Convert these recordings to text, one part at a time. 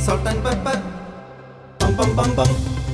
salt and pepper. Pum pum pum pum.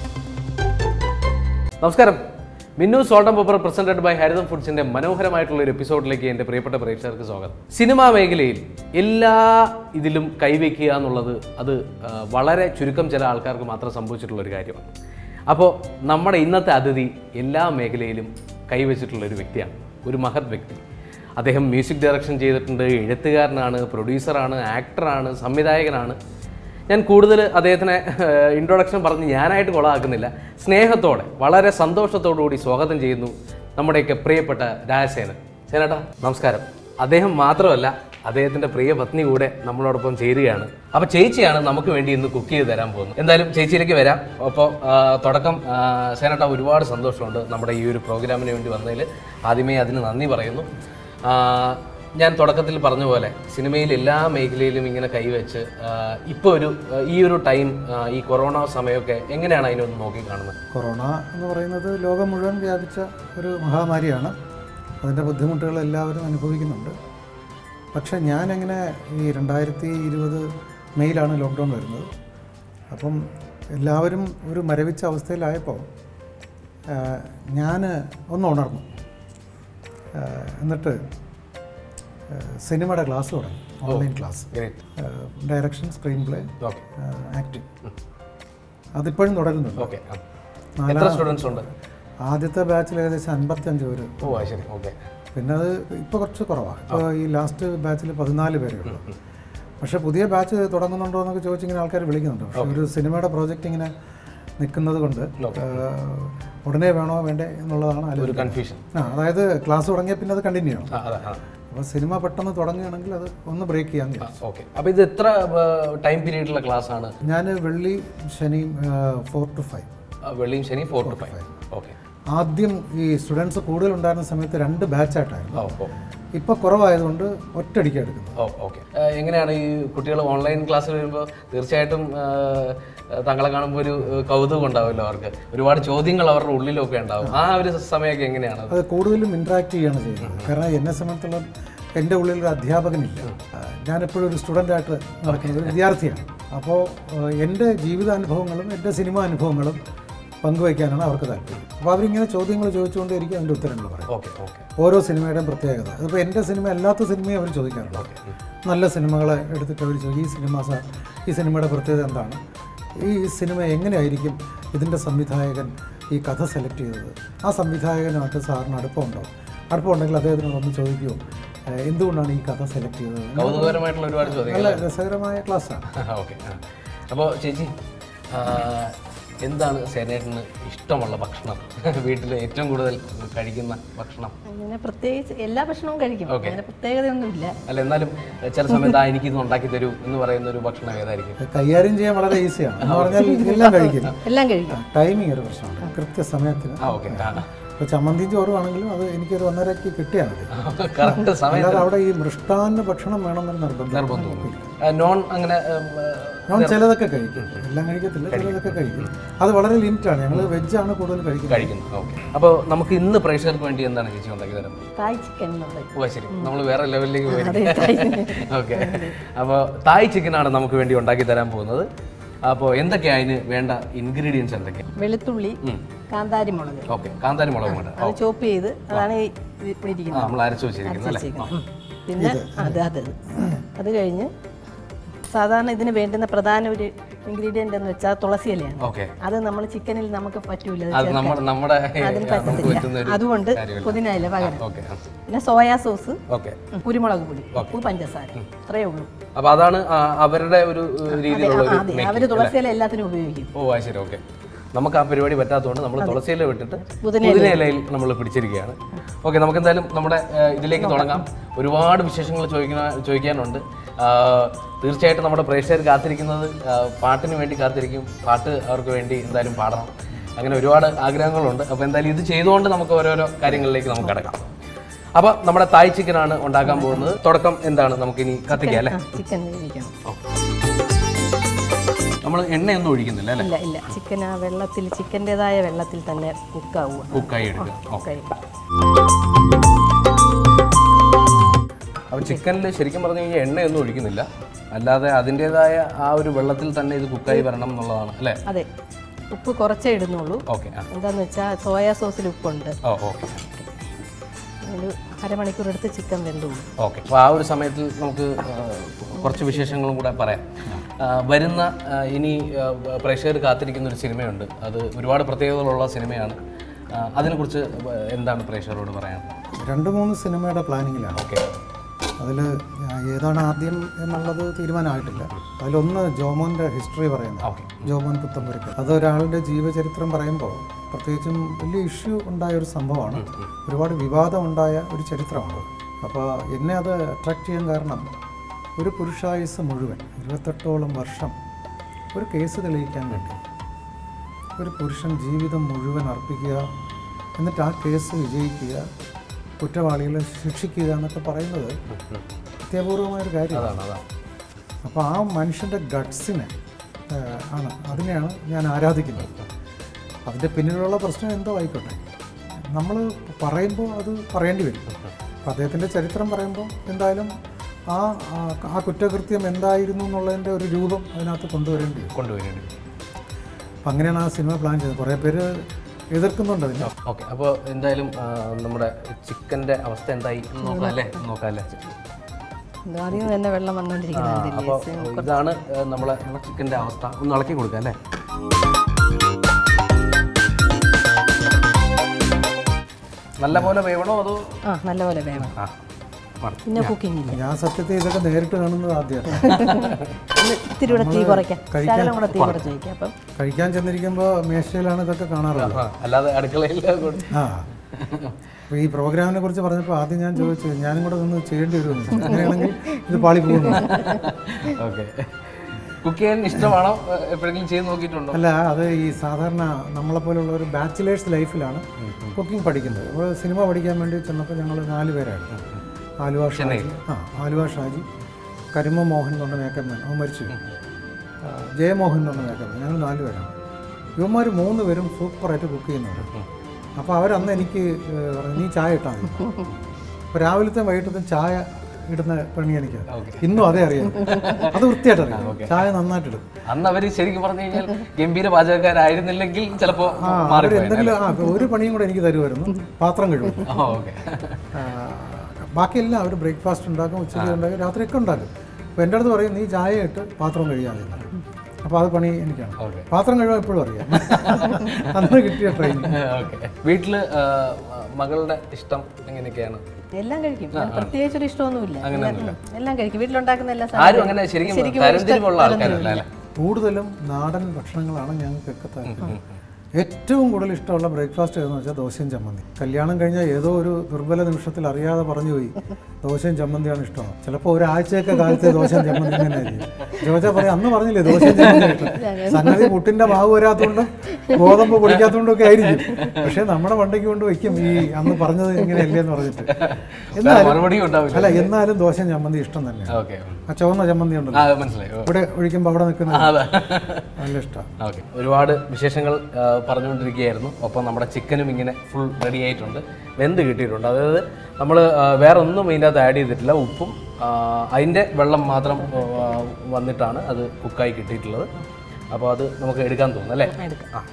നമസ്കാരം Minnu salt and pepper presented by Haritham ഫുഡ്സിന്റെ മനോഹരമായിട്ടുള്ള ഒരു എപ്പിസോഡിലേക്ക് എൻ്റെ പ്രിയപ്പെട്ട പ്രേക്ഷകർക്ക് സ്വാഗതം സിനിമാ മേഖലയിൽ എല്ലാ ഇതിലും കൈവയ്ക്കുക എന്നുള്ളത് അത് ആ, വളരെ ചുരുക്കം ചില ആൾക്കാർക്ക് മാത്രം സംഭവിച്ചിട്ടുള്ള ഒരു കാര്യമാണ് അപ്പോൾ നമ്മുടെ ഇന്നത്തെ അതിഥി എല്ലാ മേഖലയിലും കൈവച്ചിട്ടുള്ള ഒരു വ്യക്തിയാണ് ഒരു മഹത് വ്യക്തി അദ്ദേഹം മ്യൂസിക് ഡയറക്ഷൻ ചെയ്തിട്ടുണ്ട് എഴുത്തുകാരനാണ് പ്രൊഡ്യൂസറാണ് ആക്ടറാണ് സംവിധായകനാണ് ഞാൻ കൂടുതൽ അദ്ദേഹത്തിനെ ഇൻട്രൊഡക്ഷൻ പറഞ്ഞ് ഞാനായിട്ട് കൊളാക്കുന്നില്ല സ്നേഹത്തോടെ വളരെ സന്തോഷത്തോടു കൂടി സ്വാഗതം ചെയ്യുന്നു നമ്മുടെയൊക്കെ പ്രിയപ്പെട്ട രാജസേനൻ സേനേട്ടാ നമസ്കാരം അദ്ദേഹം മാത്രമല്ല അദ്ദേഹത്തിന്റെ പ്രിയ പത്നി കൂടെ നമ്മളോടൊപ്പം ചേരുകയാണ് അപ്പൊ ചേച്ചിയാണ് നമുക്ക് വേണ്ടി ഇന്ന് കുക്ക് ചെയ്ത് തരാൻ പോകുന്നത് എന്തായാലും ചേച്ചിയിലേക്ക് വരാം അപ്പോൾ തുടക്കം ആ, സേനേട്ടാ ഒരുപാട് സന്തോഷമുണ്ട് നമ്മുടെ ഈ ഒരു പ്രോഗ്രാമിന് വേണ്ടി വന്നതിൽ ആദ്യമേ അതിന് നന്ദി പറയുന്നു ആ, ഞാൻ തുടക്കത്തിൽ പറഞ്ഞ പോലെ സിനിമയിൽ എല്ലാ മേഖലയിലും ഇങ്ങനെ കൈവച്ച് ഇപ്പോൾ ഒരു ആ, ഈ ഒരു ടൈം ആ, ഈ കൊറോണ സമയമൊക്കെ എങ്ങനെയാണ് അതിനൊന്ന് നോക്കി കാണുന്നത് കൊറോണ എന്ന് പറയുന്നത് ലോകം മുഴുവൻ വ്യാപിച്ച ഒരു മഹാമാരിയാണ് അതിൻ്റെ ബുദ്ധിമുട്ടുകൾ എല്ലാവരും അനുഭവിക്കുന്നുണ്ട് പക്ഷേ ഞാനെങ്ങനെ ഈ രണ്ടായിരത്തി ഇരുപത് മെയ്യിലാണ് ലോക്ക്ഡൗൺ വരുന്നത് അപ്പം എല്ലാവരും ഒരു മരവിച്ച അവസ്ഥയിലായപ്പോൾ ഞാൻ ഒന്ന് ഉണർന്നു ആ, എന്നിട്ട് ആ, സിനിമയുടെ ക്ലാസ് തുടങ്ങി online class great direction screenplay okay acting അതിപ്പോഴും തുടരുന്നുണ്ട് ഓക്കെ എത്ര സ്റ്റുഡൻസ് ഉണ്ട് ആദ്യത്തെ ബാച്ചിൽ ഏകദേശം അൻപത്തഞ്ച് പേര് ഓ ആ ശരി ഓക്കെ പിന്നെ അത് ഇപ്പോൾ കുറച്ച് കുറവാണ് ഇപ്പോൾ ഈ ലാസ്റ്റ് ബാച്ചിൽ പതിനാല് പേരേ ഉള്ളൂ പക്ഷേ പുതിയ ബാച്ച് തുടങ്ങുന്നുണ്ടോ എന്നൊക്കെ ചോദിച്ചിങ്ങനെ ആൾക്കാർ വിളിക്കുന്നുണ്ട് പക്ഷേ ഒരു സിനിമയുടെ പ്രോജക്റ്റ് ഇങ്ങനെ നിൽക്കുന്നത് കൊണ്ട് ആ, ഉടനെ വേണോ വേണ്ടേ എന്നുള്ളതാണ് ഒരു ആലോചന കൺഫ്യൂഷൻ ആ അതായത് ക്ലാസ് തുടങ്ങിയാൽ പിന്നെ അത് കണ്ടിന്യൂ ചെയ്യണം ആ അതെ ആ അപ്പോൾ സിനിമ പെട്ടെന്ന് തുടങ്ങുകയാണെങ്കിൽ അത് ഒന്ന് ബ്രേക്ക് ചെയ്യാൻ വിചാരിച്ചു ഓക്കെ അപ്പോൾ ഇത് എത്ര ടൈം പീരീഡിലുള്ള ക്ലാസ് ആണ് ഞാൻ വെള്ളി ശനി ഫോർ ടു ഫൈവ് ആ, വെള്ളിയും ശനി ഫോർ ടു ഫൈവ് ഓക്കെ ആദ്യം ഈ സ്റ്റുഡൻസ് കൂടുതലുണ്ടായിരുന്ന സമയത്ത് രണ്ട് ബാച്ചായിട്ടായിരുന്നു ഓ ഓ ഇപ്പോൾ കുറവായതുകൊണ്ട് ഒറ്റയടിക്ക് എടുക്കുന്നത് ഓ ഓക്കെ എങ്ങനെയാണ് ഈ കുട്ടികൾ ഓൺലൈൻ ക്ലാസ്സിൽ വരുമ്പോൾ തീർച്ചയായിട്ടും ആ, താങ്കളെ കാണുമ്പോൾ ഒരു ആ, കൗതുകം ഉണ്ടാവുമല്ലോ അവർക്ക് ഒരുപാട് ചോദ്യങ്ങൾ അവരുടെ ഉള്ളിലൊക്കെ ഉണ്ടാവും ആ ഒരു സമയമൊക്കെ എങ്ങനെയാണ് അത് കൂടുതലും ഇൻട്രാക്ട് ചെയ്യാണ് ചെയ്യുന്നത് കാരണം എന്നെ സംബന്ധിച്ചുള്ള എൻ്റെ ഉള്ളിൽ ഒരു അധ്യാപകനില്ല ആ, ഞാനെപ്പോഴും ഒരു സ്റ്റുഡൻ്റായിട്ട് നടക്കുന്ന ഒരു വിദ്യാർത്ഥിയാണ് അപ്പോൾ ആ, എൻ്റെ ജീവിതാനുഭവങ്ങളും എൻ്റെ സിനിമാ അനുഭവങ്ങളും പങ്കുവയ്ക്കാനാണ് അവർക്ക് താല്പര്യം അപ്പോൾ അവരിങ്ങനെ ചോദ്യങ്ങൾ ചോദിച്ചുകൊണ്ടേയിരിക്കും അതിൻ്റെ ഉത്തരങ്ങൾ പറയും ഓക്കെ ഓക്കെ ഓരോ സിനിമയുടെയും പ്രത്യേകത അതിപ്പോൾ എൻ്റെ സിനിമ അല്ലാത്ത സിനിമയും അവർ ചോദിക്കാറുണ്ട് നല്ല സിനിമകളെ എടുത്തിട്ട് അവർ ചോദിക്കും ഈ സിനിമ സാർ ഈ സിനിമയുടെ പ്രത്യേകത എന്താണ് ഈ സിനിമ എങ്ങനെയായിരിക്കും ഇതിൻ്റെ സംവിധായകൻ ഈ കഥ സെലക്ട് ചെയ്തത് ആ സംവിധായകനായിട്ട് സാറിന് അടുപ്പമുണ്ടോ അടുപ്പമുണ്ടെങ്കിൽ അദ്ദേഹത്തിനോട് ഒന്ന് ചോദിക്കുമോ ഏഹ് എന്തുകൊണ്ടാണ് ഈ കഥ സെലക്ട് ചെയ്തത് കൗതുകകരമായിട്ടുള്ള ഒരുപാട് ചോദ്യങ്ങൾ നല്ല രസകരമായ ക്ലാസ്സാണ് ഓക്കെ അപ്പോൾ ചേച്ചി ആ, എന്താണ് സേനേട്ടന് ഇഷ്ടമുള്ള ഭക്ഷണം വീട്ടിൽ ഏറ്റവും കൂടുതൽ കഴിക്കുന്ന ഭക്ഷണം അങ്ങനെ പ്രത്യേകിച്ച് എല്ലാ ഭക്ഷണവും കഴിക്കും അങ്ങനെ പ്രത്യേകതയൊന്നുമില്ല അല്ല എന്നാലും ചില സമയത്ത് ആ എനിക്കിത് ഉണ്ടാക്കി തരൂ എന്ന് പറയുന്ന ഒരു ഭക്ഷണം ഏതായിരിക്കും കൈകാര്യം ചെയ്യാൻ വളരെ ഈസിയാണ് എന്ന് പറഞ്ഞാൽ എല്ലാം കഴിക്കും എല്ലാം കഴിക്കും ടൈമിങ് ഒരു പ്രശ്നമാണ് കൃത്യസമയത്തിന് ആ ഓക്കെ ഇപ്പോൾ ചമ്മന്തിയും ചോറുവാണെങ്കിലും അത് എനിക്കൊരു ഒന്നരക്ക് കിട്ടിയാൽ മതി കറക്റ്റ് സമയം അല്ലാതെ അവിടെ ഈ മൃഷ്ടാന്ന ഭക്ഷണം വേണമെന്ന് നിർബന്ധം നിർബന്ധമൊന്നും നോൺ അങ്ങനെ ഉം, ഞാൻ ചിലതൊക്കെ കഴിക്കും എല്ലാം കഴിക്കത്തില്ല ചിലതൊക്കെ കഴിക്കും അത് വളരെ ലിമിറ്റാണ് ഞങ്ങൾ വെജാണ് കൂടുതൽ കഴിക്കുന്നത് കഴിക്കുന്നു ഓക്കെ അപ്പോൾ നമുക്ക് ഇന്ന് പ്രേക്ഷകർക്ക് വേണ്ടി എന്താണ് ചേച്ചി ഉണ്ടാക്കി തരാം തായ് ചിക്കൻ എന്നുള്ളത് ഓ ശരി നമ്മൾ വേറെ ലെവലിലേക്ക് പോയി അതെ തായ് ഓക്കെ അപ്പോൾ തായ് ചിക്കനാണ് നമുക്ക് വേണ്ടി ഉണ്ടാക്കി തരാൻ പോകുന്നത് അപ്പോൾ എന്തൊക്കെയാണ് അതിന് വേണ്ട ഇൻഗ്രീഡിയൻസ് എന്തൊക്കെയാണ് വെളുത്തുള്ളി കാന്താരി മുളക് ഓക്കെ കാന്താരി മുളക് വേണ്ട അത് ചോപ്പ് ചെയ്ത് അതാണ് ഈ ഇത് ഇവിടെ ആ ഇരിക്കുന്നത് നമ്മൾ അരച്ചു വെച്ചിരിക്കുന്നത് അല്ലേ വെച്ചിരിക്കുന്നത്. ഉം. പിന്നെ അത് അത് അത് കഴിഞ്ഞ് സാധാരണ ഇതിന് വേണ്ടുന്ന പ്രധാന ഒരു ഇൻഗ്രീഡിയൻ്റ് എന്ന് വെച്ചാൽ തുളസി ഇലയാണ് ഓക്കെ അത് നമ്മൾ ചിക്കനിൽ നമുക്ക് പറ്റൂല അത് അത് നമ്മൾ നമ്മുടെ അതിന് നമുക്ക് പറ്റുന്ന പറ്റത്തില്ല ഒരു അതുകൊണ്ട് കാര്യമല്ല. പുതിന ഇല പകരം ഓക്കെ പിന്നെ സോയാ സോസ് ഓക്കെ ഉം, കുരുമുളക് പൊടി ഉപ്പ് പഞ്ചസാര അത്രയേ ഉള്ളൂ അപ്പോൾ അതാണ് ആ, അവരുടെ ഒരു ഏഹ്, രീതിയിലുള്ള ഒരു അതെ അവര് തുളസി ഇല എല്ലാത്തിനും ഉപയോഗിക്കും ഓ അത് ശരി ഓക്കെ നമുക്ക് ആ പരിപാടി പറ്റാത്തതുകൊണ്ട് നമ്മൾ തുളസിയില വിട്ടിട്ട് പുതിന പുതിന ഇലയിൽ നമ്മൾ പിടിച്ചിരിക്കുകയാണ് ഓക്കെ നമുക്ക് എന്തായാലും നമ്മുടെ ഏഹ്, ഇതിലേക്ക് തുടങ്ങാം ഒരുപാട് വിശേഷങ്ങൾ ചോദിക്കുന്ന ചോദിക്കാനുണ്ട് ആ, തീർച്ചയായിട്ടും നമ്മുടെ പ്രേക്ഷകർ കാത്തിരിക്കുന്നത് ആ, പാട്ടിന് വേണ്ടി കാത്തിരിക്കും പാട്ട് അവർക്ക് വേണ്ടി എന്തായാലും പാടണം അങ്ങനെ ഒരുപാട് ആഗ്രഹങ്ങളുണ്ട് അപ്പോൾ എന്തായാലും ഇത് ചെയ്തുകൊണ്ട് നമുക്ക് ഓരോരോ കാര്യങ്ങളിലേക്ക് നമുക്ക് കിടക്കാം അപ്പോൾ നമ്മുടെ തായ് ചിക്കനാണ് ഉണ്ടാക്കാൻ പോകുന്നത് തുടക്കം എന്താണ് നമുക്കിനി കത്തിക്കാം അല്ലേ ചിക്കൻ വേവിക്കണം നമ്മൾ എണ്ണയൊന്നും ഒഴിക്കുന്നില്ല അല്ലേ ഇല്ല ഇല്ല ചിക്കൻ ആ വെള്ളത്തിൽ ചിക്കൻ്റെതായ വെള്ളത്തിൽ തന്നെ കുക്കാവുക കുക്കായി എടുക്കുക ഓക്കെ കുക്കായി അപ്പോൾ ചിക്കനിൽ ശരിക്കും പറഞ്ഞു കഴിഞ്ഞാൽ എണ്ണയൊന്നും ഒഴിക്കുന്നില്ല അല്ലാതെ അതിൻ്റെതായ ആ ഒരു വെള്ളത്തിൽ തന്നെ ഇത് കുക്കായി വരണം എന്നുള്ളതാണ് അല്ലേ അതെ ഉപ്പ് കുറച്ചേ ഇടുന്നുള്ളൂ ഓക്കെ ആ എന്താന്ന് വെച്ചാൽ സോയാ സോസിൽ ഉപ്പുണ്ട് ഓ ഓക്കെ ഒരു അരമണിക്കൂർ എടുത്ത് ചിക്കൻ വെന്തു പോകും ഓക്കെ അപ്പോൾ ആ ഒരു സമയത്തിൽ നമുക്ക് ആ, കുറച്ച് വിശേഷങ്ങളും കൂടെ പറയാം ആ, വരുന്ന ആ, ഇനി ആ, പ്രേക്ഷകർ കാത്തിരിക്കുന്ന ഒരു സിനിമയുണ്ട് അത് ഒരുപാട് പ്രത്യേകതകളുള്ള സിനിമയാണ് ആ, അതിനെക്കുറിച്ച് എന്താണ് പ്രേക്ഷകരോട് പറയാൻ രണ്ട് മൂന്ന് സിനിമയുടെ പ്ലാനിങ്ങിലാണ് ഓക്കെ അതിൽ ഏതാണ് ആദ്യം എന്നുള്ളത് തീരുമാനമായിട്ടില്ല അതിലൊന്ന് ജോമോൻ്റെ ഹിസ്റ്ററി പറയുന്നത് ജോമോൻ പുത്തമ്പുരക്ക് അത് ഒരാളുടെ ജീവചരിത്രം പറയുമ്പോൾ പ്രത്യേകിച്ചും വലിയ ഇഷ്യൂ ഉണ്ടായ ഒരു സംഭവമാണ് ഒരുപാട് വിവാദം ഉണ്ടായ ഒരു ചരിത്രമാണ് അപ്പോൾ എന്നെ അത് അട്രാക്ട് ചെയ്യാൻ കാരണം ഒരു പുരുഷായുസ് മുഴുവൻ ഇരുപത്തെട്ടോളം വർഷം ഒരു കേസ് തെളിയിക്കാൻ വേണ്ടി ഒരു പുരുഷൻ ജീവിതം മുഴുവൻ അർപ്പിക്കുക എന്നിട്ട് ആ കേസ് വിജയിക്കുക കുറ്റവാളികളെ ശിക്ഷിക്കുക എന്നൊക്കെ പറയുന്നത് അത്യപൂർവമായൊരു കാര്യമാണ് അതാണ് അതാണ് അപ്പോൾ ആ മനുഷ്യൻ്റെ ഗട്ട്സിനെ ആണ് അതിനെയാണ് ഞാൻ ആരാധിക്കുന്നത് അതിൻ്റെ പിന്നിലുള്ള പ്രശ്നം എന്തോ ആയിക്കോട്ടെ നമ്മൾ പറയുമ്പോൾ അത് പറയേണ്ടി വരും അപ്പോൾ അദ്ദേഹത്തിൻ്റെ ചരിത്രം പറയുമ്പോൾ എന്തായാലും ആ ആ- ആ കുറ്റകൃത്യം എന്തായിരുന്നു എന്നുള്ളതിൻ്റെ ഒരു രൂപം അതിനകത്ത് കൊണ്ടുവരേണ്ടി വരും കൊണ്ടുവരേണ്ടി വരും അപ്പം അങ്ങനെയാണ് ആ സിനിമ പ്ലാൻ ചെയ്തത് കുറേ പേര് എതിർക്കുന്നുണ്ട് അതിനെ ഓക്കെ അപ്പോൾ എന്തായാലും ആ, നമ്മുടെ ചിക്കൻ്റെ അവസ്ഥ എന്തായി എന്ന് നോക്കാം അല്ലേ നോക്കാം അല്ലേ ഇത് ആദ്യം തന്നെ വെള്ളം വന്നുകൊണ്ടിരിക്കുന്നുണ്ട് അപ്പോൾ ഇതാണ് ആ, നമ്മളെ ചിക്കൻ്റെ അവസ്ഥ ഒന്ന് ഇളക്കി കൊടുക്കാം അല്ലേ നല്ല പോലെ വേവണോ അതോ ആ നല്ലപോലെ വേണം ആ മതി. പിന്നെ കുക്കിംഗ് ഇല്ല ഞാൻ സത്യത്തിൽ ഇതൊക്കെ നേരിട്ട് കാണുന്നത് ആദ്യമാണ് ഒന്ന് ഇത്തിരി കൂടെ തീ കുറയ്ക്കാം ശകലം കൂടെ തീ കുറച്ച് വയ്ക്കാം അപ്പം കഴിക്കാൻ ചെന്നിരിക്കുമ്പോൾ മേശയിലാണ് ഇതൊക്കെ കാണാറുള്ളത് ആ, അല്ലാതെ അടുക്കളയിൽ കൊണ്ട് ആ അപ്പോൾ ഈ പ്രോഗ്രാമിനെ കുറിച്ച് പറഞ്ഞപ്പോൾ ആദ്യം ഞാൻ ചോദിച്ചു ഞാനും കൂടെ ഒന്ന് ചെയ്യേണ്ടി വരുമെന്ന് അങ്ങനെയാണെങ്കിൽ ഇത് പാളി പോകുന്നു ഓക്കെ കുക്ക് ചെയ്യാൻ ഇഷ്ടമാണോ എപ്പോഴെങ്കിലും ചെയ്ത് നോക്കിയിട്ടുണ്ടോ അല്ല അത് ഈ സാധാരണ നമ്മളെപ്പോലുള്ള ഒരു ബാച്ചിലേഴ്സ് ലൈഫിലാണ് കുക്കിംഗ് പഠിക്കുന്നത് അപ്പോൾ സിനിമ പഠിക്കാൻ വേണ്ടി ചെന്നപ്പോൾ ഞങ്ങൾ നാല് പേരായിരുന്നു ആലുവ ഷാജി ആ ആലുവ ഷാജി കരിമ മോഹൻ എന്ന് പറഞ്ഞ മേക്കപ്പ് മാൻ അവൻ മരിച്ചു പോയി. ആ, ജയമോഹൻ എന്ന് പറഞ്ഞ മേക്കപ്പ് മാൻ ഞങ്ങൾ നാല് പേരാണ് ഇവന്മാർ മൂന്ന് പേരും സൂപ്പറായിട്ട് കുക്ക് ചെയ്യുന്നവർ അപ്പോൾ അവരന്ന് എനിക്ക് ഏഹ്, പറഞ്ഞു നീ ചായ ഇട്ടാൽ മതി അപ്പോൾ രാവിലത്തെ വൈകിട്ടത്തെ ചായ ഇടുന്ന പണി എനിക്ക് ഇന്നും അതേ അറിയാം അത് വൃത്തിയായിട്ട് അറിയാം ചായ നന്നായിട്ടിടും അന്ന് അവര് ശരിക്കും പറഞ്ഞു കഴിഞ്ഞാൽ ഗംഭീര പാചകക്കാരായിരുന്നില്ലെങ്കിൽ ചിലപ്പോ ആ അവർ എന്തെങ്കിലും ആ ഒരു പണിയും കൂടെ എനിക്ക് തരുമായിരുന്നു പാത്രം കഴുകും ഓക്കെ ആ, ബാക്കിയെല്ലാം അവർ ബ്രേക്ക്ഫാസ്റ്റ് ഉണ്ടാക്കും ഉച്ചയ്ക്ക് ഉണ്ടാക്കും രാത്രിയൊക്കെ ഉണ്ടാക്കും അപ്പോൾ എൻ്റെ അടുത്ത് പറയും നീ ചായ ഇട്ട് പാത്രം കഴിയാതെ അപ്പോൾ അത് പണി എനിക്കാണ് Okay. പാത്രം കഴുകാൻ എപ്പോഴും അറിയാം അന്ന് കിട്ടിയ ട്രെയിനിങ് ഓക്കെ വീട്ടില് ആ, മകളുടെ ഇഷ്ടം എങ്ങനെയൊക്കെയാണ് എല്ലാം കഴിക്കും അങ്ങനെ പ്രത്യേകിച്ചൊരു ഇഷ്ടമൊന്നുമില്ല എല്ലാം- എല്ലാം കഴിക്കും വീട്ടിലുണ്ടാക്കുന്ന എല്ലാ ആരും അങ്ങനെ ശരിക്കും തരംതിരിവുള്ള ആൾക്കാരല്ല അല്ലേ കൂടുതലും നാടൻ ഭക്ഷണങ്ങളാണ് ഞങ്ങൾക്കൊക്കെ താല്പര്യം ഏറ്റവും കൂടുതൽ ഇഷ്ടമുള്ള ബ്രേക്ക്ഫാസ്റ്റ് ഏതെന്ന് വെച്ചാൽ ദോശയും ചമ്മന്തി കല്യാണം കഴിഞ്ഞാൽ ഏതോ ഒരു ദുർബല നിമിഷത്തിൽ അറിയാതെ പറഞ്ഞു പോയി ദോശയും ചമ്മന്തിയാണ് ഇഷ്ടം ചിലപ്പോൾ ഒരാഴ്ചയൊക്കെ കാലത്തെ ദോശയും ചമ്മന്തി തന്നെ ആയിരിക്കും ചോദിച്ചാൽ പറയാം അന്ന് പറഞ്ഞില്ലേ ദോശയും ചമ്മന്തി ഇഷ്ടം സംഗതി പുട്ടിന്റെ മാവ് വരാത്തതുകൊണ്ടും ഗോതമ്പ് പൊടിക്കാത്തതുകൊണ്ടും ഒക്കെ ആയിരിക്കും പക്ഷേ നമ്മുടെ വണ്ടിക്ക് കൊണ്ട് വെക്കും ഈ അന്ന് പറഞ്ഞത് ഇങ്ങനെയല്ലേ എന്ന് പറഞ്ഞിട്ട് എന്നാലും മറുപടിയും ഉണ്ടാവില്ല അല്ല എന്നാലും ദോശയും ചമ്മന്തി ഇഷ്ടം തന്നെയാണ് ഓക്കെ ആ ചുവന്ന ചമ്മന്തി ഉണ്ടല്ലോ ആ മനസ്സിലായി ഓ. ഇവിടെ ഒഴിക്കുമ്പോൾ അവിടെ നിൽക്കുന്നത് അതെ നല്ല ഇഷ്ടമാണ് ഓക്കെ ഒരുപാട് വിശേഷങ്ങൾ ആ, പറഞ്ഞുകൊണ്ടിരിക്കുകയായിരുന്നു ഒപ്പം നമ്മുടെ ചിക്കനും ഇങ്ങനെ ഫുൾ റെഡി ആയിട്ടുണ്ട് വെന്ത് കിട്ടിയിട്ടുണ്ട് അതായത് നമ്മൾ വേറെ ഒന്നും ഇതിൻ്റെ അകത്ത് ആഡ് ചെയ്തിട്ടില്ല ഉപ്പും ആ, അതിൻ്റെ വെള്ളം മാത്രം ആ, വന്നിട്ടാണ് അത് കുക്കായി കിട്ടിയിട്ടുള്ളത് അപ്പോൾ അത് നമുക്ക് എടുക്കാൻ തോന്നുന്നു അല്ലേ എടുക്കാം ആ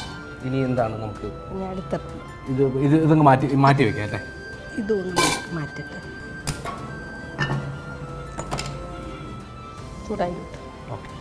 ഇനി എന്താണ് നമുക്ക് ഇനി അടുത്ത ഇത് ഇത് ഇതങ്ങ് മാറ്റി മാറ്റി വെക്കാം അല്ലേ ഇതൊന്ന് മാറ്റിട്ട് ചൂടായി കിട്ടും ഓക്കെ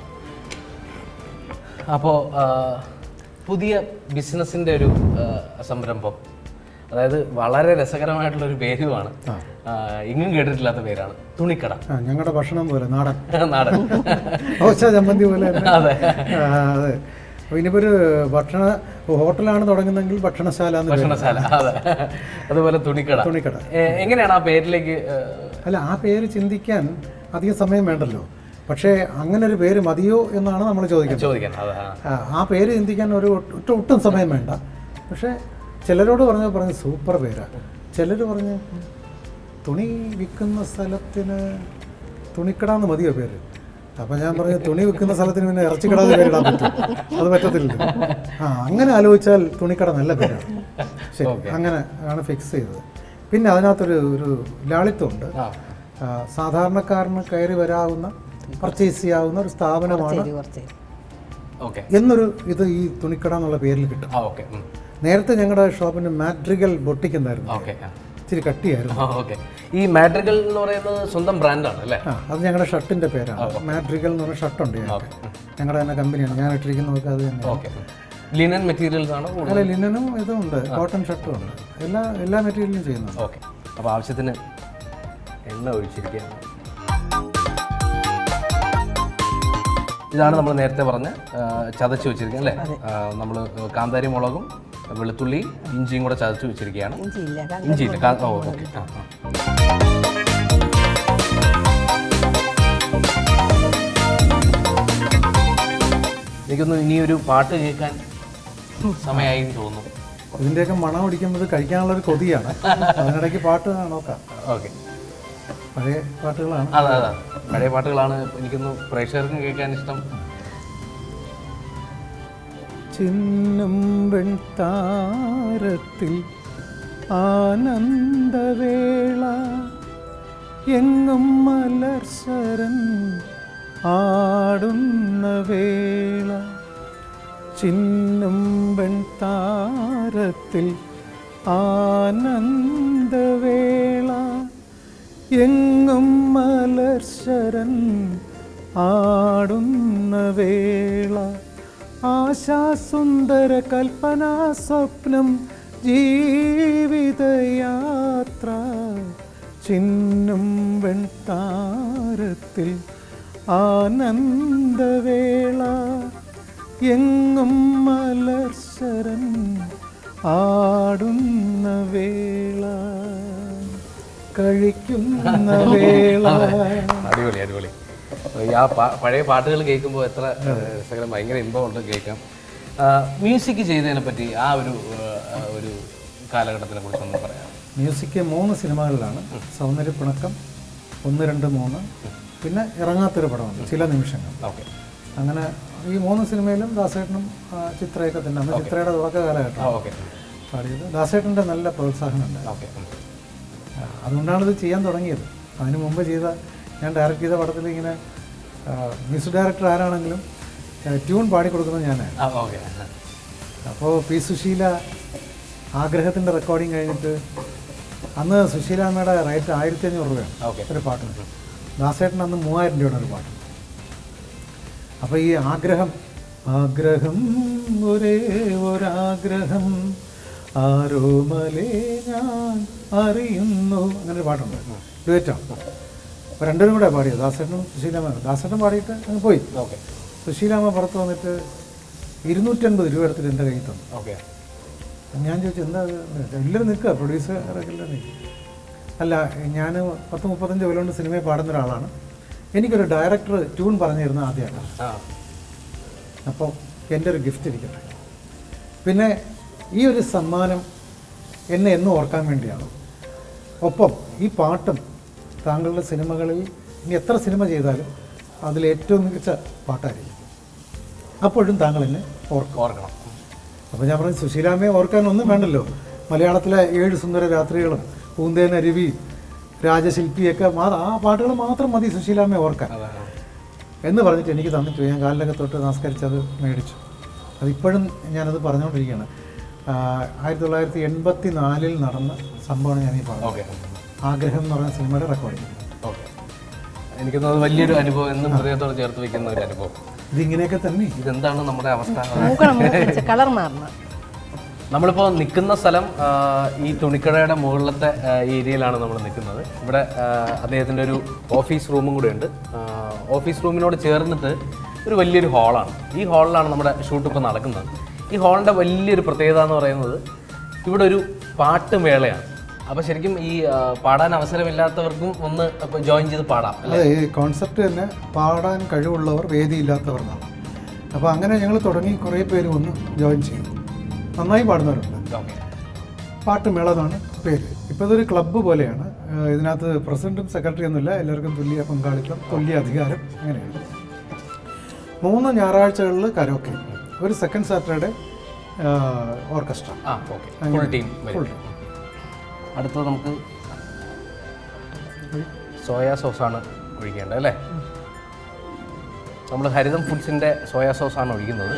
അപ്പോൾ പുതിയ ബിസിനസ്സിൻ്റെ ഒരു ആ, സംരംഭം അതായത് വളരെ രസകരമായിട്ടുള്ള ഒരു പേരുമാണ് ആ, എങ്ങും കേട്ടിട്ടില്ലാത്ത പേരാണ് തുണിക്കട ആ ഞങ്ങളുടെ ഭക്ഷണം പോലെ നാടൻ നാടൻ ദോശ ചമ്മന്തി പോലെ തന്നെ. അതെ ആ, അതെ അപ്പോൾ ഇനിയിപ്പോൾ ഒരു ഭക്ഷണ ഹോട്ടലാണ് തുടങ്ങുന്നതെങ്കിൽ ഭക്ഷണശാല എന്ന് പേര്. ഭക്ഷണശാല അതെ അതുപോലെ തുണിക്കട തുണിക്കട ഏ, എങ്ങനെയാണ് ആ പേരിലേക്ക് ഏ, അല്ല ആ പേര് ചിന്തിക്കാൻ അധികം സമയം വേണ്ടല്ലോ പക്ഷേ അങ്ങനെ ഒരു പേര് മതിയോ എന്നാണ് നമ്മൾ ചോദിക്കുന്നത് ചോദിക്കാൻ അതെ ആ. ആ, ആ പേര് ചിന്തിക്കാൻ ഒരു ഒട്ടും ഒട്ടും സമയം വേണ്ട പക്ഷേ ചിലരോട് പറഞ്ഞ പറഞ്ഞ് സൂപ്പർ പേരാണ് ചിലർ പറഞ്ഞ് തുണി വിൽക്കുന്ന സ്ഥലത്തിന് തുണിക്കട എന്ന് മതിയോ പേര് അപ്പം ഞാൻ പറഞ്ഞു തുണി വിൽക്കുന്ന സ്ഥലത്തിന് പിന്നെ ഇറച്ചിക്കട എന്ന് പേരിടാൻ പറ്റും അത് പറ്റത്തില്ല ആ അങ്ങനെ ആലോചിച്ചാൽ തുണിക്കട നല്ല പേരാണ് ശരി അങ്ങനെ ആണ് ഫിക്സ് ചെയ്തത് പിന്നെ അതിനകത്തൊരു ഒരു ലാളിത്യമുണ്ട് ആ ആ, സാധാരണക്കാരന് കയറി വരാവുന്ന പർച്ചേസ് ചെയ്യാവുന്ന ഒരു സ്ഥാപനമാണ് ശരി കുറച്ച് ഓക്കെ എന്നൊരു ഇത് ഈ തുണിക്കട എന്നുള്ള പേരിൽ കിട്ടും ആ ഓക്കെ നേരത്തെ ഞങ്ങളുടെ ഷോപ്പിന് മാട്രിഗൽ ബൊട്ടിക്ക് എന്തായിരുന്നു ഓക്കെ ആ ഇച്ചിരി കട്ടിയായിരുന്നു ആ, ഓക്കെ ഈ മാട്രിക്കൽ എന്ന് പറയുന്നത് സ്വന്തം ബ്രാൻഡാണ് അല്ലേ ആ അത് ഞങ്ങളുടെ ഷർട്ടിൻ്റെ പേരാണ് മാട്രിഗൽ എന്ന് പറഞ്ഞ ഷർട്ടുണ്ട് ഞങ്ങൾക്ക് ഞങ്ങളുടെ തന്നെ കമ്പനിയാണ് ഞാൻ ഇട്ടിരിക്കുന്നതൊക്കെ അത് തന്നെ ഓക്കെ ലിനൻ മെറ്റീരിയൽസ് ആണ് കൂടുതൽ അല്ല ലിനനും ഇതും ഉണ്ട് കോട്ടൺ ഷർട്ടും ഉണ്ട് എല്ലാ എല്ലാ മെറ്റീരിയലും ചെയ്യുന്നുണ്ട് ഓക്കെ അപ്പോൾ ആവശ്യത്തിന് എണ്ണ ഒഴിച്ചിരിക്കുകയാണ് ഇതാണ് നമ്മൾ നേരത്തെ പറഞ്ഞ ആ, ചതച്ച് വെച്ചിരിക്കുക അല്ലേ നമ്മൾ കാന്താരി മുളകും വെളുത്തുള്ളി ഇഞ്ചിയും കൂടെ ചതച്ച് വെച്ചിരിക്കുകയാണ് ഇഞ്ചിയില്ല കാരണം ഇഞ്ചിയില്ല കാ- ഓ ഓക്കെ ആ ആ എനിക്കൊന്ന് ഇനിയൊരു പാട്ട് കേൾക്കാൻ സമയമായി എന്ന് തോന്നുന്നു ഇതിൻ്റെയൊക്കെ മണം അടിക്കുമ്പോൾ കഴിക്കാനുള്ളൊരു കൊതിയാണ് അതിനിടയ്ക്ക് പാട്ട് നോക്കാം ഓക്കെ പഴയ പാട്ടുകളാണ് അതെ അതെ പഴയ പാട്ടുകളാണ് എനിക്കൊന്ന് പ്രേക്ഷകർക്കും കേൾക്കാൻ ഇഷ്ടം ചിന്നും വെൺതാരത്തിൽ ആനന്ദവേള എങ്ങും മലർശരൻ ആടുന്ന വേള ചിന്നും വെൺതാരത്തിൽ ആനന്ദവേള എങ്ങും മലർശരൻ ആടുന്ന വേള ആശാസുന്ദര കൽപ്പനാ സ്വപ്നം ജീവിതയാത്ര ചിന്നും വെൺതാരത്തിൽ ആനന്ദവേള എങ്ങും മലർശരൻ ആടുന്ന വേള കഴിക്കുന്ന വേള അടിപൊളി അടിപൊളി ഈ ആ പാ- പഴയ പാട്ടുകൾ കേൾക്കുമ്പോൾ എത്ര ഏഹ്, രസകരം ഭയങ്കര ഇമ്പമുണ്ട് കേൾക്കാം മ്യൂസിക് ചെയ്തതിനെ പറ്റി ആ ഒരു ഏഹ്, ഒരു കാലഘട്ടത്തിനെ കുറിച്ച് ഒന്ന് പറയാം മ്യൂസിക് മൂന്ന് സിനിമകളിലാണ് സൗന്ദര്യ പിണക്കം ഒന്ന് രണ്ട് മൂന്ന് പിന്നെ ഇറങ്ങാത്തൊരു പടമുണ്ട് ചില നിമിഷങ്ങൾ ഓക്കെ അങ്ങനെ ഈ മൂന്ന് സിനിമയിലും ദാസേട്ടനും ആ, ചിത്രയൊക്കെ തന്നെ അന്ന് ചിത്രയുടെ തുടക്ക ആ കാലഘട്ടം ഓക്കെ പാടിയത് ദാസേട്ടൻ്റെ നല്ല പ്രോത്സാഹനമുണ്ട് ഓക്കെ ആ, അതുകൊണ്ടാണ് ഇത് ചെയ്യാൻ തുടങ്ങിയത് അതിന് മുമ്പ് ചെയ്ത ഞാൻ ഡയറക്റ്റ് ചെയ്ത പടത്തിൽ ഇങ്ങനെ മ്യൂസിക് ഡയറക്ടർ ആരാണെങ്കിലും ട്യൂൺ പാടിക്കൊടുക്കുന്നത് ഞാനാണ് ആ ഓക്കെ അപ്പോൾ പി സുശീല ആഗ്രഹത്തിൻ്റെ റെക്കോർഡിങ് കഴിഞ്ഞിട്ട് അന്ന് സുശീലാമ്മയുടെ റേറ്റ് ആയിരത്തി അഞ്ഞൂറ് രൂപയാണ് ഓക്കെ ഒരു പാട്ടിന് ദാസേട്ടൻ അന്ന് മൂവായിരം രൂപയുടെ ഒരു പാട്ട് അപ്പോൾ ഈ ആഗ്രഹം ആഗ്രഹം ഒരേ ഒരാഗ്രഹം ആരോമലേ ഞാൻ അറിയുന്നു അങ്ങനെ ഒരു പാട്ടുണ്ട് ഡുവറ്റാണ് അപ്പോൾ രണ്ടുപേരും കൂടെ പാടിയത് ദാസേട്ടനും സുശീലാമ്മ ദാസേട്ടൻ പാടിയിട്ട് അങ്ങ് പോയി ഓക്കെ സുശീലാമ്മ പുറത്ത് വന്നിട്ട് ഇരുന്നൂറ്റൻപത് രൂപ എടുത്തിട്ട് എൻ്റെ കയ്യിൽ തന്നു ഓക്കെ ഞാൻ ചോദിച്ചു എന്താ ഇത്? എല്ലാവരും നിൽക്കുക പ്രൊഡ്യൂസറൊക്കെ എല്ലാവരും നിൽക്കുക അല്ല ഞാൻ പത്ത് മുപ്പത്തഞ്ച് കൊല്ലം കൊണ്ട് സിനിമയിൽ പാടുന്ന ഒരാളാണ് എനിക്കൊരു ഡയറക്ടർ ട്യൂൺ പറഞ്ഞു തരുന്ന ആദ്യമായിട്ടാണ് ആ അപ്പോൾ എൻ്റെ ഒരു ഗിഫ്റ്റ് ഇരിക്കട്ടെ പിന്നെ ഈ ഒരു സമ്മാനം എന്നെ എന്നും ഓർക്കാൻ വേണ്ടിയാണ് ഒപ്പം ഈ പാട്ടും താങ്കളുടെ സിനിമകളിൽ ഇനി എത്ര സിനിമ ചെയ്താലും അതിൽ ഏറ്റവും മികച്ച പാട്ടായിരിക്കും അപ്പോഴും താങ്കൾ എന്നെ ഓർക്കും ഓർക്കണം അപ്പോൾ ഞാൻ പറഞ്ഞു സുശീലാമ്മയെ ഓർക്കാൻ ഒന്നും വേണ്ടല്ലോ മലയാളത്തിലെ ഏഴ് സുന്ദര രാത്രികളും പൂന്തേൻ അരുവി രാജശില്പിയൊക്കെ മാ- ആ പാട്ടുകൾ മാത്രം മതി സുശീലാമ്മയെ ഓർക്കാൻ അതാണ് എന്ന് പറഞ്ഞിട്ട് എനിക്ക് തന്നിട്ട് ഞാൻ കാലിലൊക്കെ തൊട്ട് നമസ്കരിച്ച് അത് മേടിച്ചു അതിപ്പോഴും ഞാനത് പറഞ്ഞുകൊണ്ടിരിക്കുകയാണ് ആ, ആയിരത്തി തൊള്ളായിരത്തി എൺപത്തി നാലിൽ നടന്ന സംഭവമാണ് ഞാൻ ഈ പറഞ്ഞത് ഓക്കെ ആഗ്രഹം എന്ന് പറയുന്ന സിനിമയുടെ റെക്കോർഡിങ് ഓക്കെ എനിക്കൊന്നും അത് വലിയൊരു അനുഭവം എന്നും ഹൃദയത്തോട് ചേർത്ത് വെക്കുന്ന ഒരു അനുഭവം ഇതിങ്ങനെയൊക്കെ തന്നെ ഇതെന്താണ് നമ്മുടെ അവസ്ഥ മൂക്കണം മൂക്കടിച്ച് കളർ മാറണം നമ്മളിപ്പോൾ നിൽക്കുന്ന സ്ഥലം ആ, ഈ തുണിക്കടയുടെ മുകളിലത്തെ ആ, ഏരിയയിലാണ് നമ്മൾ നിൽക്കുന്നത് ഇവിടെ ആ, അദ്ദേഹത്തിൻ്റെ ഒരു ഓഫീസ് റൂമും കൂടെ ഉണ്ട് ആ, ഓഫീസ് റൂമിനോട് ചേർന്നിട്ട് ഒരു വലിയൊരു ഹാളാണ് ഈ ഹാളിലാണ് നമ്മുടെ ഷൂട്ട് ഇപ്പോൾ നടക്കുന്നത് ഈ ഹാളിൻ്റെ വലിയൊരു പ്രത്യേകത എന്ന് പറയുന്നത് ഇവിടെ ഒരു പാട്ടുമേളയാണ് അപ്പോൾ ശരിക്കും ഈ ആ, പാടാൻ അവസരമില്ലാത്തവർക്കും ഒന്ന് ജോയിൻ ചെയ്ത് പാടാം അതെ ഈ കോൺസെപ്റ്റ് തന്നെ പാടാൻ കഴിവുള്ളവർ വേദിയില്ലാത്തവർ എന്നാണ് അപ്പോൾ അങ്ങനെ ഞങ്ങൾ തുടങ്ങി കുറേ പേര് വന്ന് ജോയിൻ ചെയ്തു നന്നായി പാടുന്നവരുണ്ട് ഓക്കെ പാട്ടുമേള എന്നാണ് പേര് ഇപ്പോൾ ഇതൊരു ക്ലബ്ബ് പോലെയാണ് ഏഹ് ഇതിനകത്ത് പ്രസിഡന്റും സെക്രട്ടറി ഒന്നുമില്ല എല്ലാവർക്കും തുല്യ പങ്കാളിത്തം തുല്യ അധികാരം അങ്ങനെയാണ് മൂന്ന് ഞായറാഴ്ചകളിൽ കരോക്കെ ഒരു സെക്കൻഡ് സാറ്റർഡേ ഓർക്കസ്ട്ര ആ ഓക്കെ ഫുൾ ടീം വരും അടുത്തത് നമുക്ക് സോയാ സോസാണ് ഒഴിക്കേണ്ടത് അല്ലേ നമ്മൾ ഹരിതം ഫുഡ്സിൻ്റെ സോയാ സോസാണ് ഒഴിക്കുന്നത്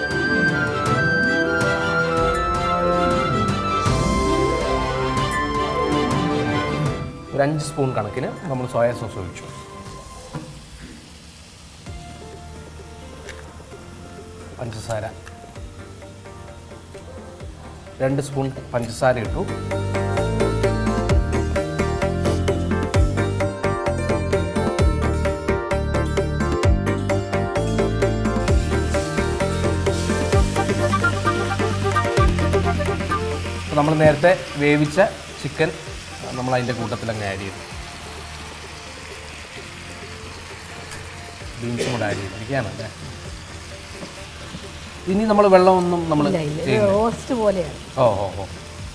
ഒരു അഞ്ച് സ്പൂൺ കണക്കിന് നമ്മൾ സോയാ സോസ് ഒഴിച്ചു പഞ്ചസാര രണ്ട് സ്പൂൺ പഞ്ചസാര ഇട്ടു നമ്മൾ നേരത്തെ വേവിച്ച ചിക്കൻ നമ്മൾ അതിൻ്റെ കൂട്ടത്തിൽ അങ്ങ് ആഡ് ചെയ്തു ബീൻസും കൂടെ ആഡ് ചെയ്തിരിക്കുകയാണ് അല്ലേ ഇനി നമ്മൾ വെള്ളമൊന്നും നമ്മൾ ഇല്ല ഇല്ല ഇത് റോസ്റ്റ് പോലെയാണ് ഓ ഓ ഓ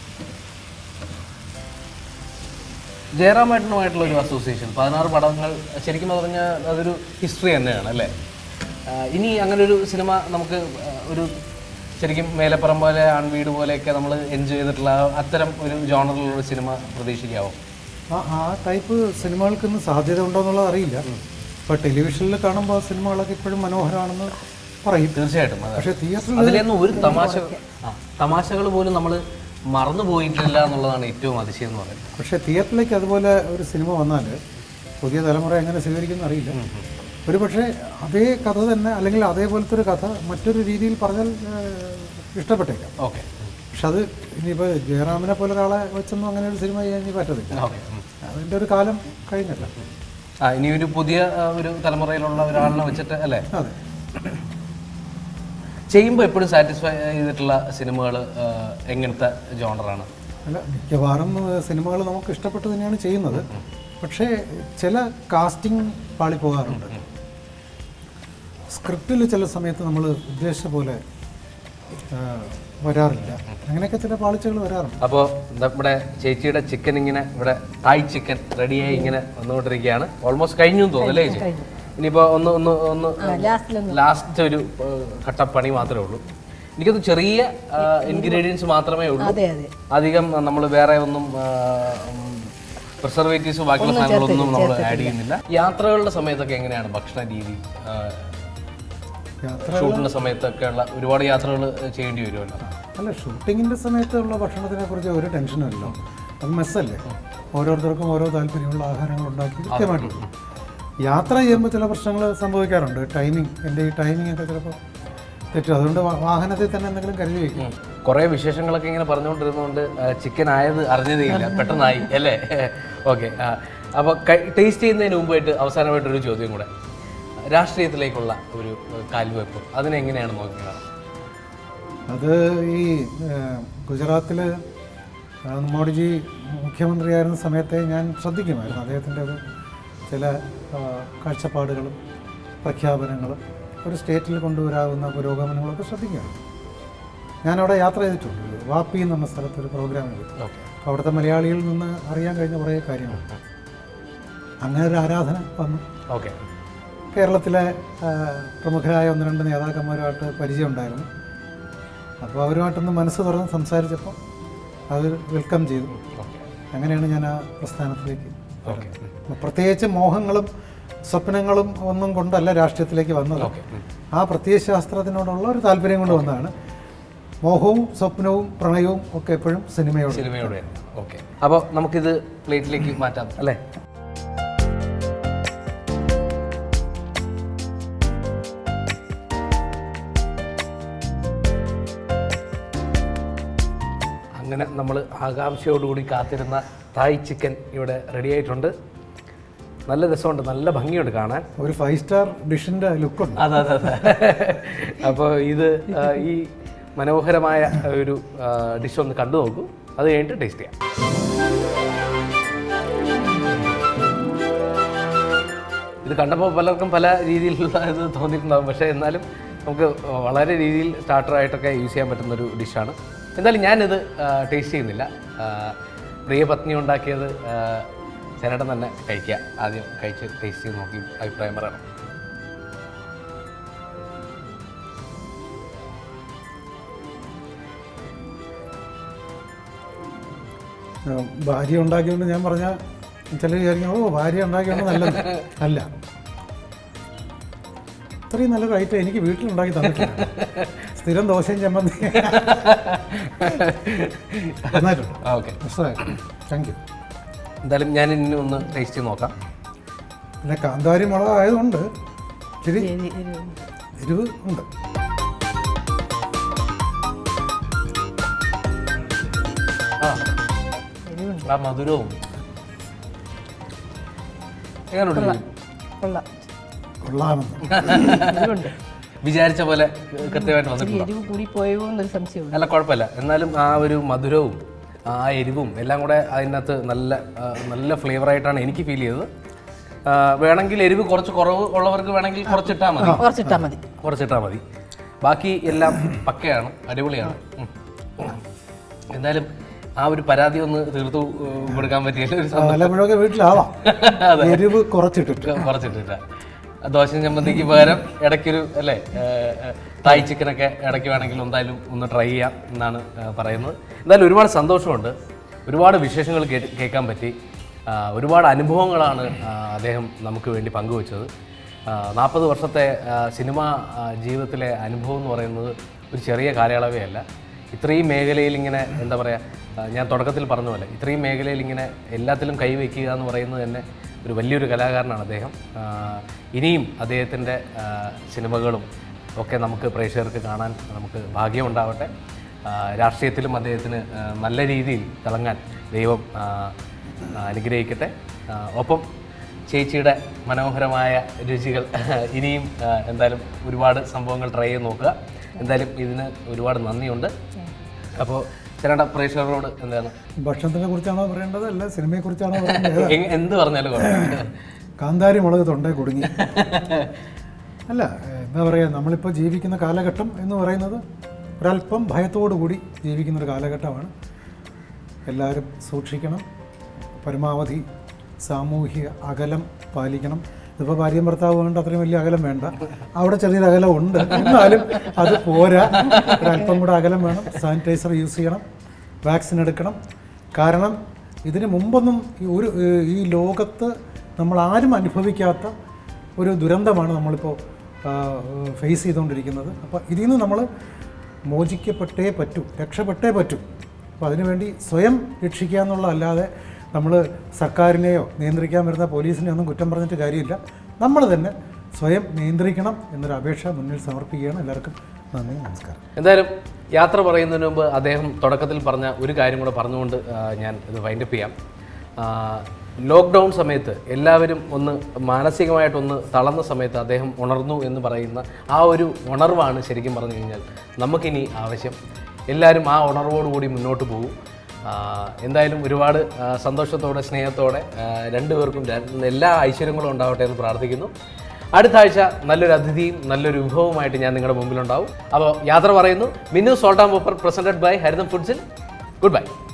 ജയറാമേട്ടനുമായിട്ടുള്ള ഒരു അസോസിയേഷൻ പതിനാറ് പടങ്ങൾ ശരിക്കും പറഞ്ഞാൽ അതൊരു ഹിസ്റ്ററി തന്നെയാണ് അല്ലേ ആ, ഇനി അങ്ങനെ ഒരു സിനിമ നമുക്ക് ആ, ഒരു ശരിക്കും മേലപ്പുറം പോലെ ആൺവീട് പോലെയൊക്കെ നമ്മൾ എൻജോയ് ചെയ്തിട്ടുള്ള അത്തരം ഒരു ജോണറിലുള്ള ഒരു സിനിമ പ്രതീക്ഷിക്കാവോ ആ ആ ടൈപ്പ് സിനിമകൾക്ക് ഇന്ന് സാധ്യത ഉണ്ടോ എന്നുള്ളത് അറിയില്ല ഇപ്പോൾ ടെലിവിഷനിൽ കാണുമ്പോൾ സിനിമകളൊക്കെ ഇപ്പോഴും മനോഹരമാണെന്ന് പറയും തീർച്ചയായിട്ടും അതെ പക്ഷേ തിയേറ്ററിൽ അതിലൊന്നും ഒരു തമാശ ആ തമാശകൾ പോലും നമ്മൾ മറന്നു പോയിട്ടില്ല എന്നുള്ളതാണ് ഏറ്റവും അതിശയം എന്ന് പറയുന്നത് പക്ഷേ തിയേറ്ററിലേക്ക് അതുപോലെ ഒരു സിനിമ വന്നാൽ പുതിയ തലമുറ എങ്ങനെ സ്വീകരിക്കുമെന്ന് അറിയില്ല ഒരു പക്ഷേ അതേ കഥ തന്നെ അല്ലെങ്കിൽ അതേപോലത്തെ ഒരു കഥ മറ്റൊരു രീതിയിൽ പറഞ്ഞാൽ ഏഹ്, ഇഷ്ടപ്പെട്ടേക്കാം ഓക്കെ പക്ഷെ അത് ഇനിയിപ്പോൾ ജയറാമിനെ പോലെ ഒരാളെ വെച്ചൊന്നും അങ്ങനെ ഒരു സിനിമ ചെയ്യാൻ ഇനി പറ്റത്തില്ല ഓക്കെ അതിൻ്റെ ഒരു കാലം കഴിഞ്ഞല്ല ആ ഇനി ഒരു പുതിയ ആ, ഒരു തലമുറയിലുള്ള ഒരാളിനെ വെച്ചിട്ട് അല്ലേ അതെ ചെയ്യുമ്പോൾ എപ്പോഴും സാറ്റിസ്ഫൈ ചെയ്തിട്ടുള്ള സിനിമകൾ എങ്ങനത്തെ ജോണറാണ് അല്ല മിക്കവാറും സിനിമകൾ നമുക്ക് ഇഷ്ടപ്പെട്ട് തന്നെയാണ് ചെയ്യുന്നത് പക്ഷേ ചില കാസ്റ്റിംഗ് പാളി പോകാറുണ്ട് സ്ക്രിപ്റ്റിൽ ചില സമയത്ത് നമ്മൾ ഉദ്ദേശിച്ച പോലെ ആ, വരാറില്ല അങ്ങനെയൊക്കെ ചില പാളിച്ചകൾ വരാറുണ്ട് അപ്പോൾ നമ്മുടെ ചേച്ചിയുടെ ചിക്കൻ ഇങ്ങനെ ഇവിടെ തായ് ചിക്കൻ റെഡിയായി ഇങ്ങനെ വന്നുകൊണ്ടിരിക്കുകയാണ് ഓൾമോസ്റ്റ് കഴിഞ്ഞു എന്ന് തോന്നുന്നു അല്ലേ ചേച്ചി ഇനിയിപ്പോൾ ഒന്ന് ഒന്ന് ഒന്ന് ലാസ്റ്റിലൊന്ന് ലാസ്റ്റ് ഒരു ഏഹ്, ഘട്ടപ്പണി മാത്രമേ ഉള്ളൂ എനിക്കത് ചെറിയ ഇൻഗ്രീഡിയൻസ് മാത്രമേ ഉള്ളൂ അതെ അതെ അധികം നമ്മൾ വേറെ ഒന്നും പ്രിസർവേറ്റീവ്സ് ബാക്കിയുള്ള സാധനങ്ങളൊന്നും നമ്മൾ ആഡ് ചെയ്യുന്നില്ല യാത്രകളുടെ സമയത്തൊക്കെ എങ്ങനെയാണ് ഭക്ഷണ രീതി ആ, യാത്ര ഷൂട്ടിന്റെ സമയത്തൊക്കെ ഉള്ള ഒരുപാട് യാത്രകൾ ചെയ്യേണ്ടി വരുമല്ലോ അല്ല ഷൂട്ടിങ്ങിൻ്റെ സമയത്തുള്ള ഭക്ഷണത്തിനെ കുറിച്ച് ഒരു ടെൻഷനും ഇല്ല അത് മെസ്സല്ലേ ഓരോരുത്തർക്കും ഓരോ താല്പര്യമുള്ള ആഹാരങ്ങൾ ഉണ്ടാക്കി കൃത്യമായിട്ട് കൊടുക്കും. യാത്ര ചെയ്യുമ്പോൾ ചില പ്രശ്നങ്ങൾ സംഭവിക്കാറുണ്ട് ടൈമിംഗ് എൻ്റെ ഈ ടൈമിംഗ് ഒക്കെ ചിലപ്പോൾ തെറ്റും അതുകൊണ്ട് വാ- വാഹനത്തിൽ തന്നെ എന്തെങ്കിലും കരുതി വയ്ക്കും കുറേ വിശേഷങ്ങളൊക്കെ ഇങ്ങനെ പറഞ്ഞുകൊണ്ടിരുന്നതുകൊണ്ട് ചിക്കൻ ആയത് അറിഞ്ഞതേ ഇല്ല പെട്ടെന്നായി അല്ലേ ഓക്കെ അപ്പോൾ ടേസ്റ്റ് ചെയ്യുന്നതിന് മുമ്പായിട്ട് അവസാനമായിട്ട് ഒരു ചോദ്യം കൂടെ രാഷ്ട്രീയത്തിലേക്കുള്ള ഒരു ഏഹ്, കാൽവെപ്പ് അതിനെങ്ങനെയാണ് നോക്കുക അത് ഈ ഗുജറാത്തിൽ മോഡിജി മുഖ്യമന്ത്രിയായിരുന്ന സമയത്തെ ഞാൻ ശ്രദ്ധിക്കുമായിരുന്നു അദ്ദേഹത്തിൻ്റെ ഒരു ചില ആ, കാഴ്ചപ്പാടുകളും പ്രഖ്യാപനങ്ങളും ഒരു സ്റ്റേറ്റിൽ കൊണ്ടുവരാവുന്ന പുരോഗമനങ്ങളൊക്കെ ശ്രദ്ധിക്കുമായിരുന്നു ഞാനവിടെ യാത്ര ചെയ്തിട്ടുണ്ട് വാപ്പി എന്ന് പറഞ്ഞ സ്ഥലത്ത് ഒരു പ്രോഗ്രാമിൽ പോയി ഓക്കെ അപ്പോൾ അവിടുത്തെ മലയാളികളിൽ നിന്ന് അറിയാൻ കഴിഞ്ഞ കുറേ കാര്യങ്ങളുണ്ട് അങ്ങനെ ഒരു ആരാധന വന്നു ഓക്കെ കേരളത്തിലെ ആ, പ്രമുഖരായ ഒന്ന് രണ്ട് നേതാക്കന്മാരുമായിട്ട് പരിചയമുണ്ടായിരുന്നു അപ്പോൾ അവരുമായിട്ടൊന്ന് മനസ്സ് തുറന്ന് സംസാരിച്ചപ്പോൾ അത് വെൽക്കം ചെയ്തു ഓക്കെ അങ്ങനെയാണ് ഞാൻ ആ പ്രസ്ഥാനത്തിലേക്ക് വരുന്നത്. പ്രത്യേകിച്ച് മോഹങ്ങളും സ്വപ്നങ്ങളും ഒന്നും കൊണ്ടല്ല രാഷ്ട്രീയത്തിലേക്ക് വന്നത് ആ പ്രത്യയശാസ്ത്രത്തിനോടുള്ള ഒരു താല്പര്യം കൊണ്ട് വന്നതാണ് മോഹവും സ്വപ്നവും പ്രണയവും ഒക്കെ എപ്പോഴും സിനിമയോട് സിനിമയോടെ ഓക്കെ അപ്പോൾ നമുക്കിത് പ്ലേറ്റിലേക്ക് മാറ്റാം അല്ലേ അങ്ങനെ നമ്മൾ ആകാംക്ഷയോടുകൂടി കാത്തിരുന്ന തായ് ചിക്കൻ ഇവിടെ റെഡി ആയിട്ടുണ്ട് നല്ല രസമുണ്ട് നല്ല ഭംഗിയുണ്ട് കാണാൻ ഒരു ഫൈവ് സ്റ്റാർ ഡിഷിൻ്റെ ലുക്കുണ്ട് അതെ അതെ അതെ അപ്പോൾ ഇത് ആ, ഈ മനോഹരമായ ഒരു ഡിഷ് ഒന്ന് കണ്ടു നോക്കൂ അത് കഴിഞ്ഞിട്ട് ടേസ്റ്റ് ചെയ്യാം ഇത് കണ്ടപ്പോൾ പലർക്കും പല രീതിയിലുള്ള ഇത് തോന്നിയിട്ടുണ്ടാകും പക്ഷേ എന്നാലും നമുക്ക് വളരെ രീതിയിൽ സ്റ്റാർട്ടറായിട്ടൊക്കെ യൂസ് ചെയ്യാൻ പറ്റുന്ന ഒരു ഡിഷാണ് എന്തായാലും ഞാനിത് ടേസ്റ്റ് ചെയ്യുന്നില്ല ആ, പ്രിയ പത്നി ഉണ്ടാക്കിയത് ആ, ചേട്ടൻ തന്നെ കഴിക്കുക ആദ്യം കഴിച്ച് ടേസ്റ്റ് ചെയ്ത് നോക്കി അഭിപ്രായം പറയണം ഏഹ്, ഭാര്യ ഉണ്ടാക്കിയോണ്ട് ഞാൻ പറഞ്ഞ ചിലർ വിചാരിക്കും ഓ ഭാര്യ ഉണ്ടാക്കിയോണ്ട് നല്ലത് അല്ല ഇത്രയും നല്ലൊരു ഐറ്റം എനിക്ക് വീട്ടിലുണ്ടാക്കി തന്നിട്ടില്ല സ്ഥിരം ദോശയും ചമ്മന്തി നന്നായിട്ടുണ്ട് ഓക്കെ താങ്ക് യു എന്തായാലും ഞാൻ ഇനി ഒന്ന് ടേസ്റ്റ് ചെയ്ത് നോക്കാം പിന്നെ കാന്താരി മുളക് ആയതുകൊണ്ട് ഇച്ചിരി എരി- എരി- എരിവ് ഉണ്ട് ആ എരിവുണ്ട് ആ മധുരവും എങ്ങനെയുണ്ട് രുചി? കൊള്ളാം കൊള്ളാമെന്ന് എരിവുണ്ട് വിചാരിച്ച പോലെ കൃത്യമായിട്ട് ഇച്ചിരി വന്നിട്ടുണ്ടോ എരിവ് കൂടി പോയോ എന്നൊരു സംശയമുണ്ട് അല്ല കുഴപ്പമില്ല എന്നാലും ആ ഒരു മധുരവും ആ എരിവും എല്ലാം കൂടെ അതിനകത്ത് നല്ല ആ, നല്ല ഫ്ലേവറായിട്ടാണ് എനിക്ക് ഫീൽ ചെയ്തത് ആ, വേണമെങ്കിൽ എരിവ് കുറച്ച് കുറവ് ഉള്ളവർക്ക് വേണമെങ്കിൽ കുറച്ചിട്ടാൽ മതി കുറച്ചിട്ടാൽ മതി കുറച്ചിട്ടാൽ മതി ബാക്കി എല്ലാം പക്കയാണ് അടിപൊളിയാണ് ഉം. എന്തായാലും ആ ഒരു പരാതി ഒന്ന് തീർത്തു ഏഹ്, കൊടുക്കാൻ പറ്റിയ ഒരു സന്തോഷം വല്ലപ്പോഴൊക്കെ വീട്ടിലാവാം എരിവ് കുറച്ചിട്ടിട്ട് കുറച്ചിട്ടില്ല ദോശ ചമ്മന്തിക്ക് പകരം ഇടയ്ക്കൊരു അല്ലേ തായ് ചിക്കനൊക്കെ ഇടയ്ക്ക് വേണമെങ്കിൽ എന്തായാലും ഒന്ന് ട്രൈ ചെയ്യാം എന്നാണ് ആ, പറയുന്നത് എന്തായാലും ഒരുപാട് സന്തോഷമുണ്ട് ഒരുപാട് വിശേഷങ്ങൾ കേട്ട് കേൾക്കാൻ പറ്റി ആ, ഒരുപാട് അനുഭവങ്ങളാണ് ആ, അദ്ദേഹം നമുക്ക് വേണ്ടി പങ്കുവച്ചത് നാൽപ്പത് വർഷത്തെ ആ, സിനിമ ആ, ജീവിതത്തിലെ അനുഭവം എന്ന് പറയുന്നത് ഒരു ചെറിയ കാലയളവേ അല്ല ഇത്രയും മേഖലയിൽ ഇങ്ങനെ എന്താ പറയുക ഞാൻ തുടക്കത്തിൽ പറഞ്ഞ പോലെ ഇത്രയും മേഖലയിൽ ഇങ്ങനെ എല്ലാത്തിലും കൈവയ്ക്കുക എന്ന് പറയുന്നത് തന്നെ ഒരു വലിയൊരു കലാകാരനാണ് അദ്ദേഹം ആ, ഇനിയും അദ്ദേഹത്തിൻ്റെ ആ, സിനിമകളും ഒക്കെ നമുക്ക് പ്രേക്ഷകർക്ക് കാണാൻ നമുക്ക് ഭാഗ്യമുണ്ടാവട്ടെ ആ, രാഷ്ട്രീയത്തിലും അദ്ദേഹത്തിന് ആ, നല്ല രീതിയിൽ തിളങ്ങാൻ ദൈവം ആ, അനുഗ്രഹിക്കട്ടെ ആ, ഒപ്പം ചേച്ചിയുടെ മനോഹരമായ രുചികൾ ഇനിയും ആ, എന്തായാലും ഒരുപാട് സംഭവങ്ങൾ ട്രൈ ചെയ്ത് നോക്കുക എന്തായാലും ഇതിന് ഒരുപാട് നന്ദിയുണ്ട് അപ്പോൾ ചേട്ടാ പ്രേക്ഷകരോട് എന്താണ് ഭക്ഷണത്തിനെ കുറിച്ചാണോ പറയേണ്ടത് അല്ല സിനിമയെ കുറിച്ചാണോ പറയേണ്ടത് എങ്- എന്ത് പറഞ്ഞാലും കുഴപ്പമില്ല. കാന്താരി മുളക് തൊണ്ടേ കുടുങ്ങി അല്ല എന്താ പറയുക നമ്മളിപ്പോൾ ജീവിക്കുന്ന കാലഘട്ടം എന്ന് പറയുന്നത് ഒരല്പം ഭയത്തോടു കൂടി ജീവിക്കുന്ന ഒരു കാലഘട്ടമാണ് എല്ലാവരും സൂക്ഷിക്കണം പരമാവധി സാമൂഹിക അകലം പാലിക്കണം ഇതിപ്പോൾ ഭാര്യയും ഭർത്താവ് വേണ്ട അത്രയും വലിയ അകലം വേണ്ട അവിടെ ചെറിയൊരു അകലം ഉണ്ട് എന്നാലും അത് പോരാ ഒരല്പം കൂടെ അകലം വേണം സാനിറ്റൈസർ യൂസ് ചെയ്യണം വാക്സിൻ എടുക്കണം കാരണം ഇതിന് മുമ്പൊന്നും ഈ ഒരു ഈ ലോകത്ത് നമ്മൾ ആരും അനുഭവിക്കാത്ത ഒരു ദുരന്തമാണ് നമ്മളിപ്പോൾ ഫേസ് ചെയ്തുകൊണ്ടിരിക്കുന്നത് അപ്പോൾ ഇതിൽ നിന്ന് നമ്മൾ മോചിക്കപ്പെട്ടേ പറ്റൂ രക്ഷപ്പെട്ടേ പറ്റൂ അപ്പോൾ അതിനുവേണ്ടി സ്വയം രക്ഷിക്കുക എന്നുള്ളതല്ലാതെ നമ്മൾ സർക്കാരിനെയോ നിയന്ത്രിക്കാൻ വരുന്ന പോലീസിനെയോ ഒന്നും കുറ്റം പറഞ്ഞിട്ട് കാര്യമില്ല നമ്മൾ തന്നെ സ്വയം നിയന്ത്രിക്കണം എന്നൊരു അപേക്ഷ മുന്നിൽ സമർപ്പിക്കുകയാണ് എല്ലാവർക്കും നന്ദി നമസ്കാരം എന്തായാലും യാത്ര പറയുന്നതിന് മുമ്പ് അദ്ദേഹം തുടക്കത്തിൽ പറഞ്ഞ ഒരു കാര്യം കൂടെ പറഞ്ഞുകൊണ്ട് ആ, ഞാൻ ഇത് വൈൻഡപ്പ് ചെയ്യാം ലോക്ക്ഡൗൺ സമയത്ത് എല്ലാവരും ഒന്ന് മാനസികമായിട്ടൊന്ന് തളർന്ന സമയത്ത് അദ്ദേഹം ഉണർന്നു എന്ന് പറയുന്ന ആ ഒരു ഉണർവാണ് ശരിക്കും പറഞ്ഞു കഴിഞ്ഞാൽ നമുക്കിനി ആവശ്യം എല്ലാവരും ആ ഉണർവോടുകൂടി മുന്നോട്ട് പോകും ആ, എന്തായാലും ഒരുപാട് ആ, സന്തോഷത്തോടെ സ്നേഹത്തോടെ ആ, രണ്ടുപേർക്കും ര- എല്ലാ ഐശ്വര്യങ്ങളും ഉണ്ടാവട്ടെ എന്ന് പ്രാർത്ഥിക്കുന്നു അടുത്ത ആഴ്ച നല്ലൊരു അതിഥിയും നല്ലൊരു വിഭവമായിട്ട് ഞാൻ നിങ്ങളുടെ മുമ്പിലുണ്ടാവും അപ്പോൾ യാത്ര പറയുന്നു മിന്നു സോൾട്ടാം പോപ്പർ പ്രസന്റഡ് ബൈ ഹരിതം ഫുഡ്സിൽ ഗുഡ് ബൈ